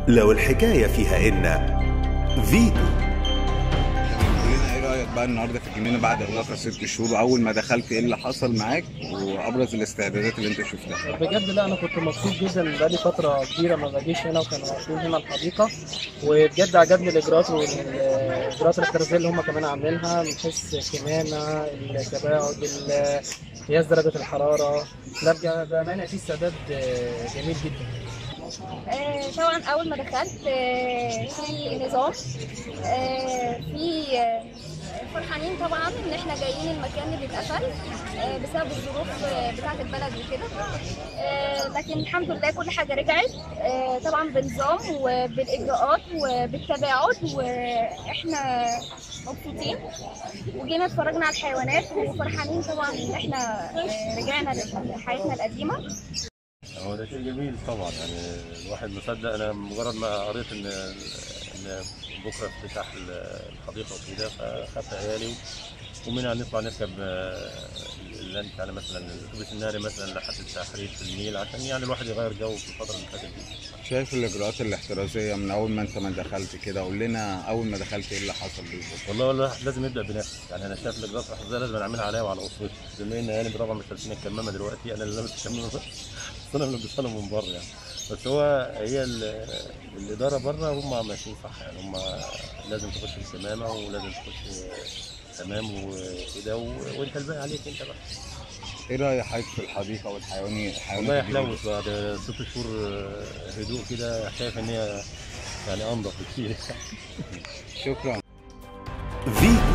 لو الحكاية فيها إن فيتو قول لنا ايه رايك بقى النهارده في الجنينه بعد اغلاقها ست شهور واول ما دخلت ايه اللي حصل معاك وابرز الاستعدادات اللي انت شفتها بجد لا انا كنت مبسوط جدا بقالي فتره كبيره ما باجيش هنا وكانوا واقفين هنا الحديقه وبجد عجبني الاجراءات والاجراءات الاحترازيه اللي هم كمان عاملينها من حيث الكمامه التباعد ال- قياس درجه الحراره لا بجد بامانه في استعداد آه، جميل جدا آه، طبعا اول ما دخلت آه، في نظام آه، في آه، فرحانين طبعا ان احنا جايين المكان اللي اتقفل آه، بسبب الظروف آه، بتاعه البلد وكده آه، لكن الحمد لله كل حاجه رجعت آه، طبعا بنظام وبالاجراءات وبالتباعد واحنا مبسوطين وجينا اتفرجنا على الحيوانات وفرحانين طبعا ان احنا آه، رجعنا لحياتنا القديمه هو ده شيء جميل طبعا يعني الواحد مصدق انا مجرد ما قريت ان ان بكره افتتاح الحديقه وكده فاخدت عيالي ومنها نطلع نركب آه، اللانش يعني مثلا الاتوبيس الناري مثلا لحد التحرير في النيل عشان يعني الواحد يغير جو في الفتره اللي فاتت دي شايف الاجراءات الاحترازيه من اول ما انت ما دخلت كده قول لنا اول ما دخلت ايه اللي حصل بالظبط والله الواحد لازم يبدا بنفسه يعني انا شايف الاجراءات الاحترازيه لازم اعملها عليا وعلى اسرتي بما ان عيالي طبعا مش لابسين الكمامه دلوقتي انا اللي لابس الكمامه بس بس انا ملبسها لهم من بره يعني بس هو هي ال- الاداره بره هم ماشيين صح يعني هم لازم تخش الكمامه ولازم تخش تمام وكده و- وانت الباقي عليك انت بقى ايه رايك حضرتك في الحديقه والحيواني الحيوانات والله الجديدة؟ يحلوت بعد ست شهور هدوء كده شايف ان هي يعني انضف بكتير شكرا فيتو